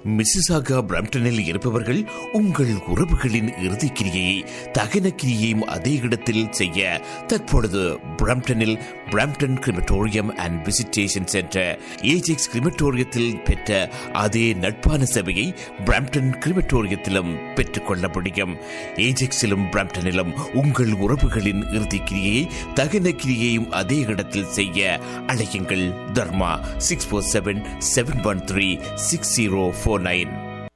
Mississauga பிரம்டனில் இருப்பவர்கள் உங்கள் உறவுகளின் இறுதிக்கிரியை தகன கிரியையும் அதே இடத்தில் செய்ய தற்பொழுது பிரம்டனில் Brampton crematorium and visitation centre Ajax கிரிமட்டோரியத்தில் பெற்ற அதே நட்பான சேவையை பிரம்டன் கிரிமட்டோரியத்திலும் பெற்றுக்கொள்ள முடியும் ஏஜெக்ஸிலும் பிரம்டனிலும் உங்கள் உறவுகளின் இறுதிக்கிரியை தகன கிரியையும் அதே இடத்தில் செய்ய அழையுங்கள் Dharma six four seven seven one three six zero four nine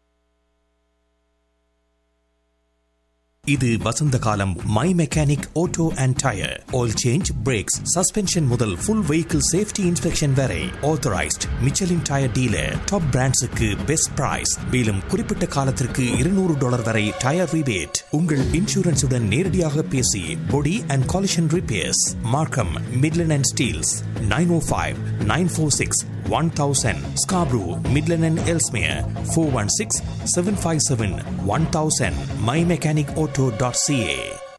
இது வசந்த காலம் my mechanic auto and tyre oil change brakes suspension முதல் ஃபுல் வெஹிக்கிள் சேஃப்டி இன்ஸ்பெக்ஷன் வரை authorised Michelin tyre dealer top பிராண்ட்ஸுக்கு பெஸ்ட் பிரைஸ் மேலும் குறிப்பிட்ட காலத்திற்கு இருநூறு டாலர் வரை டயர் ரிபேட் உங்கள் இன்சூரன்ஸுடன் நேரடியாக பேசி body and collision repairs Markham Midland and Steeles nine O five nine four six one thousand Scarborough Midland and Ellesmere four one six seven five seven one thousand my mechanic auto dot CA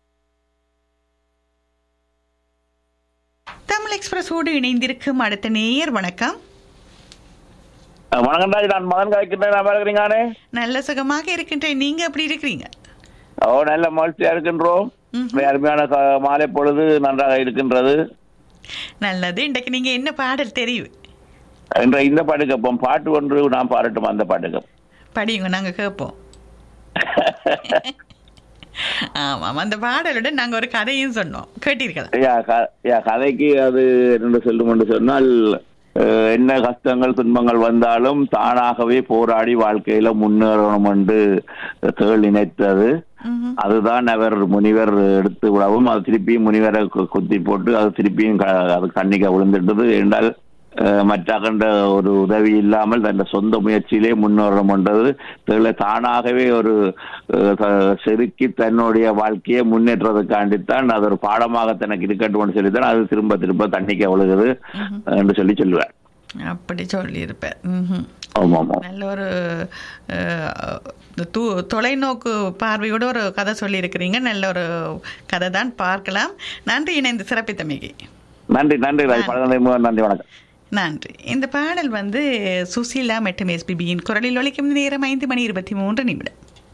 Tamil எக்ஸ்பிரஸோடு இணைந்திருக்கும் அடுத்த நேயர் வணக்கம் வணக்கம் ராஜ் நான் மகன் காய்க்கின்றேன் நல்லா இருக்கிறீங்கானே நல்ல சுகமாக இருக்கின்றேன் நீங்க எப்படி இருக்கிறீங்க ஓ நல்ல மகிழ்ச்சியா இருக்கின்றோம் அருமையான க- மாலை பொழுது நன்றாக இருக்கின்றது நல்லது இன்றைக்கு நீங்க என்ன பாடல் தெரியும் என்ற இந்த பாட்டு கேட்போம் பாட்டு ஒன்று நான் பாடட்டும் அந்த பாட்டு கேட்போம் படியுங்க நாங்க கேட்போம் ஆமாம் அந்த பாடலுடன் நாங்க ஒரு கதையும் சொன்னோம் கேட்டீர்களா யா, க- யா, கதைக்கு அது என்ன சொல்லும் என்று சொன்னால் அஹ், என்ன கஷ்டங்கள் துன்பங்கள் வந்தாலும் தானாகவே போராடி வாழ்க்கையில முன்னேறணும் என்று தேள் நினைத்தது அதுதான் அவர் முனிவர் எடுத்து விடவும் அது திருப்பியும் முனிவரை கு- குத்தி போட்டு அது திருப்பியும் க- அது கண்ணிக்க விழுந்துட்டது என்றால் அஹ், மற்ற கண்ட ஒரு உதவி இல்லாமல் தன் சொந்த முயற்சியிலே முன்னேறணும் என்றது தேளை தானாகவே ஒரு அஹ், த- செருக்கி தன்னுடைய வாழ்க்கையை முன்னேற்றதுக்காண்டித்தான் அது ஒரு பாடமாக தனக்கு இருக்கட்டும் சொல்லித்தான் அது திரும்ப திரும்ப தண்ணிக்க விழுகுது என்று சொல்லி சொல்லுவேன் அப்படி சொல்லியிருப்பேன் ம்ஹும். ஆமா ஆமா நல்ல ஒரு அஹ், து தொலைநோக்கு பார்வையோட ஒரு கதை சொல்லியிருக்கிறீங்க நல்ல ஒரு கதை தான் பார்க்கலாம் நன்றி இணைந்து சிறப்பித்தமைக்கு நன்றி நன்றி ராஜ் பழனி நன்றி வணக்கம் நன்றி இந்த பாடல் வந்து சுசீலா மற்றும் எஸ்பிபியின் குரலில் ஒலிக்கும் நேரம் ஐந்து மணி இருபத்தி மூன்று நிமிடம்